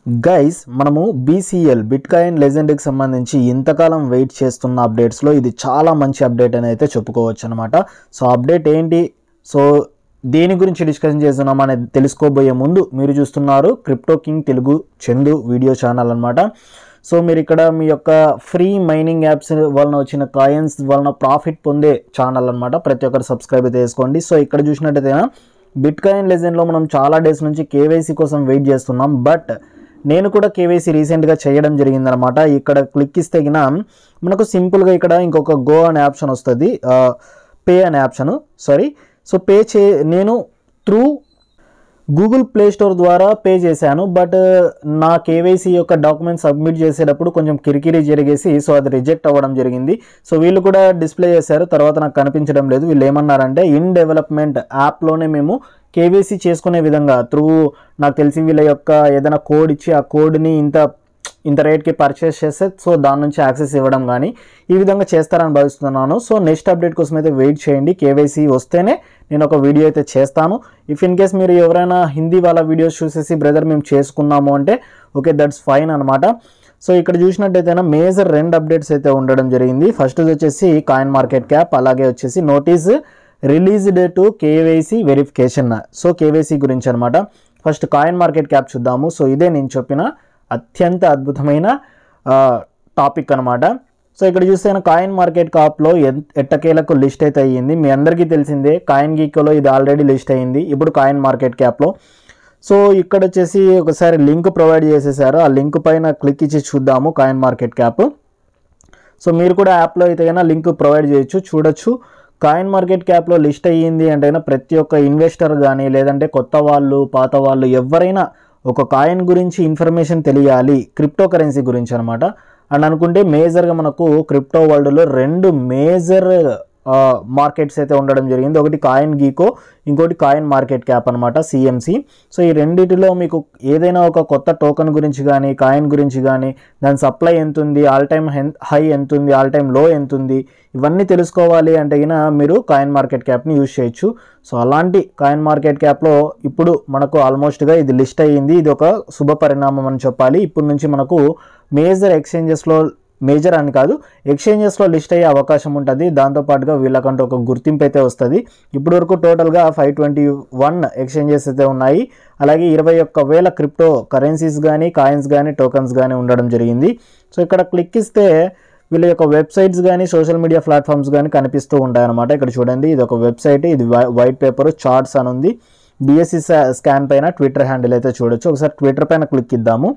guys మనము బీసీఎల్ bit coin లెజెండ్కి సంబంధించి ఇంతకాలం వెయిట్ చేస్తున్న అప్డేట్స్లో ఇది చాలా మంచి అప్డేట్ అని అయితే చెప్పుకోవచ్చు అనమాట సో అప్డేట్ ఏంటి సో దేని గురించి డిస్కషన్ చేస్తున్నాం అనేది తెలుసుకోబోయే ముందు మీరు చూస్తున్నారు crypto king Telugu Chandu video channel అనమాట సో మీరు ఇక్కడ మీ యొక్క ఫ్రీ మైనింగ్ యాప్స్ వలన వచ్చిన కాయిన్స్ వలన ప్రాఫిట్ పొందే ఛానల్ అనమాట ప్రతి ఒక్కరు సబ్స్క్రైబ్ అయితే చేసుకోండి సో ఇక్కడ చూసినట్టయితే బిట్ కాయిన్ లెజెండ్లో మనం చాలా డేస్ నుంచి కేవైసీ కోసం వెయిట్ చేస్తున్నాం బట్ నేను కూడా కేవైసీ రీసెంట్గా చేయడం జరిగిందనమాట ఇక్కడ క్లిక్ ఇస్తే గిన మనకు సింపుల్గా ఇక్కడ ఇంకొక గో అనే ఆప్షన్ వస్తుంది పే అనే ఆప్షన్ సారీ సో పే చే నేను త్రూ గూగుల్ ప్లే స్టోర్ ద్వారా పే చేశాను బట్ నా కేవైసీ యొక్క డాక్యుమెంట్ సబ్మిట్ చేసేటప్పుడు కొంచెం కిరికిరి జరిగేసి సో అది రిజెక్ట్ అవ్వడం జరిగింది సో వీళ్ళు కూడా డిస్ప్లే చేశారు తర్వాత నాకు కనిపించడం లేదు వీళ్ళు ఏమన్నారంటే ఇన్ డెవలప్మెంట్ యాప్లోనే మేము కేవైసీ చేసుకునే విధంగా త్రూ నాకు తెలిసి వీళ్ళ యొక్క ఏదైనా కోడ్ ఇచ్చి ఆ కోడ్ని ఇంత ఇంత రేట్కి పర్చేస్ చేస్తే సో దాని నుంచి యాక్సెస్ ఇవ్వడం కానీ ఈ విధంగా చేస్తారని భావిస్తున్నాను సో నెక్స్ట్ అప్డేట్ కోసం అయితే వెయిట్ చేయండి కేవైసీ వస్తేనే నేను ఒక వీడియో అయితే చేస్తాను ఇఫ్ ఇన్ కేస్ మీరు ఎవరైనా హిందీ వాళ్ళ వీడియోస్ చూసేసి బ్రదర్ మేము చేసుకున్నాము అంటే ఓకే దట్స్ ఫైన్ అనమాట సో ఇక్కడ చూసినట్టయితే మేజర్ రెండు అప్డేట్స్ అయితే ఉండడం జరిగింది ఫస్ట్ వచ్చేసి కాయిన్ మార్కెట్ క్యాప్ అలాగే వచ్చేసి notice release date KYC verification so KYC గురించి అనమాట ఫస్ట్ కాయిన్ మార్కెట్ క్యాప్ చూద్దాము సో ఇదే నేను చెప్పిన అత్యంత అద్భుతమైన టాపిక్ అనమాట సో ఇక్కడ చూస్తే కాయిన్ మార్కెట్ కాప్లో ఎట్టకేలకు లిస్ట్ అయితే అయ్యింది మీ అందరికీ తెలిసిందే కాయిన్ గీకోలో ఇది ఆల్రెడీ లిస్ట్ అయ్యింది ఇప్పుడు కాయిన్ మార్కెట్ క్యాప్లో సో ఇక్కడ వచ్చేసి ఒకసారి లింక్ ప్రొవైడ్ చేసేసారు ఆ లింక్ పైన క్లిక్ ఇచ్చి చూద్దాము కాయిన్ మార్కెట్ క్యాప్ సో మీరు కూడా యాప్లో అయితే కన్నా లింక్ ప్రొవైడ్ చేయొచ్చు చూడొచ్చు కాయిన్ మార్కెట్ క్యాప్లో లిస్ట్ అయ్యింది అంటే ప్రతి ఒక్క ఇన్వెస్టర్ కానీ లేదంటే కొత్త వాళ్ళు పాత వాళ్ళు ఎవరైనా ఒక కాయిన్ గురించి ఇన్ఫర్మేషన్ తెలియాలి క్రిప్టో కరెన్సీ గురించి అనమాట అండ్ అనుకుంటే మేజర్గా మనకు క్రిప్టో వరల్డ్లో రెండు మేజర్ మార్కెట్స్ అయితే ఉండడం జరిగింది ఒకటి కాయిన్ గీకో ఇంకోటి కాయిన్ మార్కెట్ క్యాప్ అనమాట సిఎంసి సో ఈ రెండిటిలో మీకు ఏదైనా ఒక కొత్త టోకెన్ గురించి కానీ కాయిన్ గురించి కానీ దాని సప్లై ఎంత ఉంది ఆల్ టైమ్ హై ఎంత ఉంది ఆల్ టైమ్ లో ఎంత ఉంది ఇవన్నీ తెలుసుకోవాలి అంటే గిన మీరు కాయిన్ మార్కెట్ క్యాప్ని యూజ్ చేయొచ్చు సో అలాంటి కాయిన్ మార్కెట్ క్యాప్లో ఇప్పుడు మనకు ఆల్మోస్ట్గా ఇది లిస్ట్ అయ్యింది ఇది ఒక శుభ పరిణామం అని చెప్పాలి ఇప్పటి నుంచి మనకు మేజర్ ఎక్స్చేంజెస్లో మేజర్ అని కాదు ఎక్స్చేంజెస్లో లిస్ట్ అయ్యే అవకాశం ఉంటుంది దాంతోపాటుగా వీళ్ళకంటూ ఒక గుర్తింపు అయితే వస్తుంది ఇప్పటి వరకు టోటల్గా ఫైవ్ ట్వంటీ వన్ ఎక్స్చేంజెస్ అయితే ఉన్నాయి అలాగే ఇరవై ఒక్క వేల క్రిప్టో కరెన్సీస్ కానీ కాయిన్స్ కానీ టోకన్స్ కానీ ఉండడం జరిగింది సో ఇక్కడ క్లిక్ ఇస్తే వీళ్ళ యొక్క వెబ్సైట్స్ కానీ సోషల్ మీడియా ప్లాట్ఫామ్స్ కానీ కనిపిస్తూ ఉంటాయన్నమాట ఇక్కడ చూడండి ఇది ఒక వెబ్సైట్ ఇది వైట్ పేపర్ చార్ట్స్ అని ఉంది బిఎస్సి స్కాన్ పైన ట్విట్టర్ హ్యాండిల్ అయితే చూడొచ్చు ఒకసారి ట్విట్టర్ పైన క్లిక్ ఇద్దాము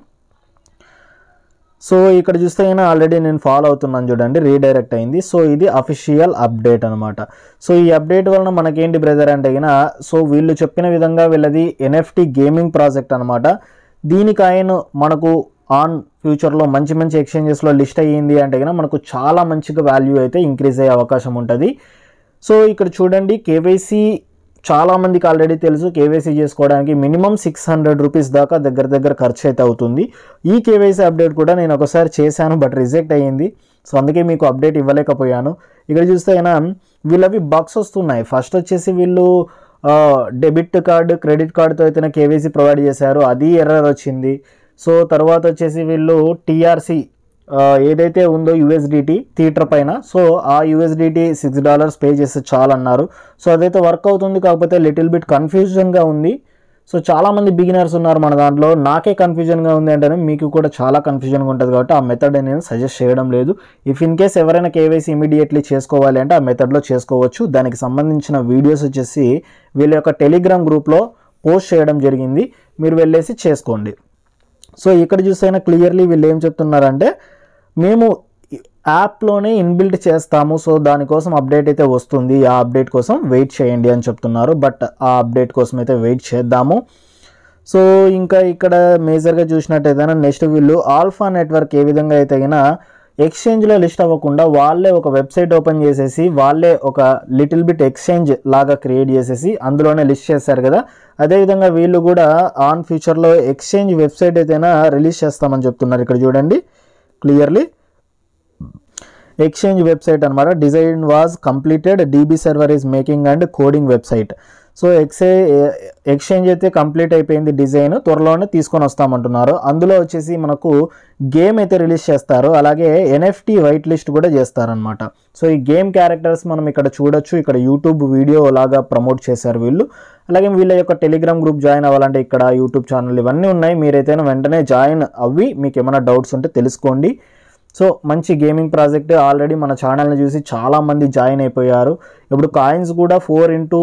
సో ఇక్కడ చూస్తే అయినా ఆల్రెడీ నేను ఫాలో అవుతున్నాను చూడండి రీడైరెక్ట్ అయింది సో ఇది అఫీషియల్ అప్డేట్ అనమాట సో ఈ అప్డేట్ వలన మనకేంటి బ్రదర్ అంటే అయినా సో వీళ్ళు చెప్పిన విధంగా వీళ్ళది ఎన్ఎఫ్టీ గేమింగ్ ప్రాజెక్ట్ అనమాట దీనికి ఆయన మనకు ఆన్ ఫ్యూచర్లో మంచి మంచి ఎక్స్చేంజెస్లో లిస్ట్ అయ్యింది అంటే కనుక మనకు చాలా మంచిగా వాల్యూ అయితే ఇంక్రీజ్ అయ్యే అవకాశం ఉంటుంది సో ఇక్కడ చూడండి కేవైసీ చాలా మందికి ఆల్రెడీ తెలుసు కేవైసీ చేసుకోవడానికి మినిమం సిక్స్ హండ్రెడ్ రూపీస్ దాకా దగ్గర దగ్గర ఖర్చు అయితే అవుతుంది ఈ కేవైసీ అప్డేట్ కూడా నేను ఒకసారి చేశాను బట్ రిజెక్ట్ అయ్యింది సో అందుకే మీకు అప్డేట్ ఇవ్వలేకపోయాను ఇక్కడ చూస్తే అయినా వీళ్ళవి బగ్స్ వస్తున్నాయి ఫస్ట్ వచ్చేసి వీళ్ళు డెబిట్ కార్డు క్రెడిట్ కార్డుతో అయితే కేవైసీ ప్రొవైడ్ చేశారు అది ఎర్రర్ వచ్చింది సో తర్వాత వచ్చేసి వీళ్ళు టీఆర్సీ ఏదైతే ఉందో యూఎస్డిటీ థియేటర్ పైన సో ఆ యూఎస్డిటీ సిక్స్ డాలర్స్ పే చేస్తే చాలన్నారు సో అదైతే వర్క్ అవుతుంది కాకపోతే లిటిల్ బిట్ కన్ఫ్యూజన్గా ఉంది సో చాలామంది బిగినర్స్ ఉన్నారు మన దాంట్లో నాకే కన్ఫ్యూజన్గా ఉంది అంటే మీకు కూడా చాలా కన్ఫ్యూజన్గా ఉంటుంది కాబట్టి ఆ మెథడ్ నేను సజెస్ట్ చేయడం లేదు ఇఫ్ ఇన్ కేస్ ఎవరైనా కేవైసీ ఇమీడియట్లీ చేసుకోవాలి అంటే ఆ మెథడ్లో చేసుకోవచ్చు దానికి సంబంధించిన వీడియోస్ వచ్చేసి వీళ్ళ యొక్క టెలిగ్రామ్ గ్రూప్లో పోస్ట్ చేయడం జరిగింది మీరు వెళ్ళేసి చేసుకోండి సో ఇక్కడ చూసైనా క్లియర్లీ వీళ్ళు ఏం చెప్తున్నారంటే మేము యాప్లోనే ఇన్బిల్ట్ చేస్తాము సో దానికోసం అప్డేట్ అయితే వస్తుంది ఆ అప్డేట్ కోసం వెయిట్ చేయండి అని చెప్తున్నారు బట్ ఆ అప్డేట్ కోసం అయితే వెయిట్ చేద్దాము సో ఇంకా ఇక్కడ మేజర్గా చూసినట్టయితే నెక్స్ట్ వీళ్ళు ఆల్ఫా నెట్వర్క్ ఏ విధంగా అయితే అయినా ఎక్స్చేంజ్లో లిస్ట్ అవ్వకుండా వాళ్ళే ఒక వెబ్సైట్ ఓపెన్ చేసేసి వాళ్ళే ఒక లిటిల్ బిట్ ఎక్స్చేంజ్ లాగా క్రియేట్ చేసేసి అందులోనే లిస్ట్ చేశారు కదా అదేవిధంగా వీళ్ళు కూడా ఆన్ ఫ్యూచర్లో ఎక్స్చేంజ్ వెబ్సైట్ అయితేనా రిలీజ్ చేస్తామని చెప్తున్నారు ఇక్కడ చూడండి క్లియర్లీ ఎక్స్చేంజ్ వెబ్సైట్ అనమాట design was completed DB server is making and coding website so ఎక్సే ఎక్స్చేంజ్ అయితే కంప్లీట్ అయిపోయింది డిజైన్ త్వరలోనే తీసుకొని వస్తామంటున్నారు అందులో వచ్చేసి మనకు గేమ్ అయితే రిలీజ్ చేస్తారు అలాగే ఎన్ఎఫ్టీ వైట్ లిస్ట్ కూడా చేస్తారనమాట సో ఈ గేమ్ క్యారెక్టర్స్ మనం ఇక్కడ చూడొచ్చు ఇక్కడ యూట్యూబ్ వీడియో లాగా ప్రమోట్ చేశారు వీళ్ళు అలాగే వీళ్ళ యొక్క టెలిగ్రామ్ గ్రూప్ జాయిన్ అవ్వాలంటే ఇక్కడ యూట్యూబ్ ఛానల్ ఇవన్నీ ఉన్నాయి మీరైతే వెంటనే జాయిన్ అవ్వి మీకు ఏమైనా డౌట్స్ ఉంటే తెలుసుకోండి సో మంచి గేమింగ్ ప్రాజెక్ట్ ఆల్రెడీ మన ఛానల్ని చూసి చాలామంది జాయిన్ అయిపోయారు ఇప్పుడు కాయిన్స్ కూడా ఫోర్ ఇంటూ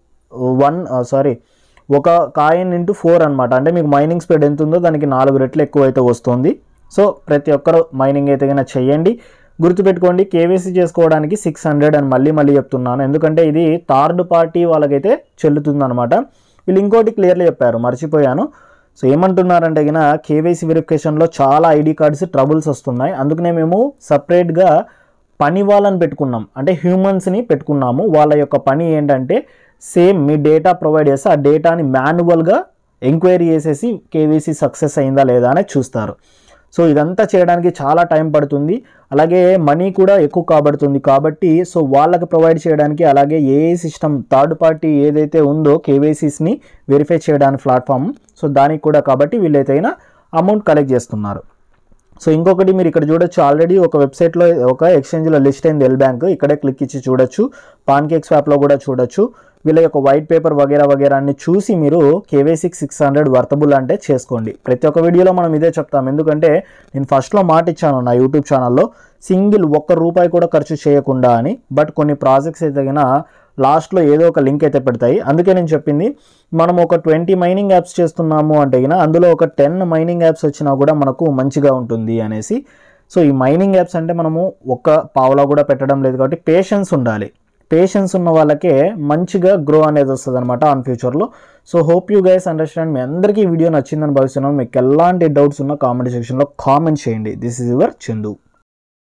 వన్ సారీ ఒక కాయిన్ ఇంటూ ఫోర్ అనమాట అంటే మీకు మైనింగ్ స్పీడ్ ఎంత ఉందో దానికి నాలుగు రెట్లు ఎక్కువ అయితే వస్తుంది సో ప్రతి ఒక్కరు మైనింగ్ అయితే కనుక చేయండి గుర్తుపెట్టుకోండి కేవైసీ చేసుకోవడానికి సిక్స్ హండ్రెడ్ అని మళ్ళీ మళ్ళీ చెప్తున్నాను ఎందుకంటే ఇది థర్డ్ పార్టీ వాళ్ళకైతే చెల్లుతుంది అనమాట వీళ్ళు ఇంకోటి క్లియర్లీ చెప్పారు మర్చిపోయాను సో ఏమంటున్నారంటే గిన కేవైసీ వెరిఫికేషన్లో చాలా ఐడి కార్డ్స్ ట్రబుల్స్ వస్తున్నాయి అందుకనే మేము సపరేట్గా పని వాళ్ళని పెట్టుకున్నాం అంటే హ్యూమన్స్ని పెట్టుకున్నాము వాళ్ళ యొక్క పని ఏంటంటే సేమ్ మీ డేటా ప్రొవైడ్ చేస్తే ఆ డేటాని మాన్యువల్గా ఎంక్వైరీ చేసేసి కేవైసీ సక్సెస్ అయిందా లేదా అనేది చూస్తారు సో ఇదంతా చేయడానికి చాలా టైం పడుతుంది అలాగే మనీ కూడా ఎక్కువ కాబడుతుంది కాబట్టి సో వాళ్ళకి ప్రొవైడ్ చేయడానికి అలాగే ఏ సిస్టమ్ థర్డ్ పార్టీ ఏదైతే ఉందో కేవైసీస్ని వెరిఫై చేయడానికి ప్లాట్ఫామ్ సో దానికి కూడా కాబట్టి వీళ్ళైతేనా అమౌంట్ కలెక్ట్ చేస్తున్నారు సో ఇంకొకటి మీరు ఇక్కడ చూడొచ్చు ఆల్రెడీ ఒక వెబ్సైట్లో ఒక ఎక్స్చేంజ్లో లిస్ట్ అయింది ఎల్ బ్యాంక్ ఇక్కడే క్లిక్ ఇచ్చి చూడొచ్చు పాన్ కేక్ స్వాప్లో కూడా చూడొచ్చు వీళ్ళ యొక్క వైట్ పేపర్ వగేరా వగేరా అన్ని చూసి మీరు కేవైసీ సిక్స్ హండ్రెడ్ వర్తబుల్ అంటే చేసుకోండి ప్రతి ఒక్క వీడియోలో మనం ఇదే చెప్తాం ఎందుకంటే నేను ఫస్ట్లో మాట ఇచ్చాను నా యూట్యూబ్ ఛానల్లో సింగిల్ ఒక్క రూపాయి కూడా ఖర్చు చేయకుండా అని బట్ కొన్ని ప్రాజెక్ట్స్ అయితే తగిన లాస్ట్లో ఏదో ఒక లింక్ అయితే పెడతాయి అందుకే నేను చెప్పింది మనం ఒక ట్వంటీ మైనింగ్ యాప్స్ చేస్తున్నాము అంటే గిన అందులో ఒక టెన్ మైనింగ్ యాప్స్ వచ్చినా కూడా మనకు మంచిగా ఉంటుంది అనేసి సో ఈ మైనింగ్ యాప్స్ అంటే మనము ఒక్క పావులా కూడా పెట్టడం లేదు కాబట్టి పేషెన్స్ ఉండాలి పేషెన్స్ ఉన్న వాళ్ళకే మంచిగా గ్రో అనేది వస్తుంది అనమాట ఆన్ ఫ్యూచర్లో so hope you guys understand మీ అందరికీ ఈ వీడియో నచ్చిందని భావిస్తున్నాను మీకు ఎలాంటి డౌట్స్ ఉన్నా కామెంట్ సెక్షన్లో కామెంట్ చేయండి దిస్ ఇస్ యువర్ చందు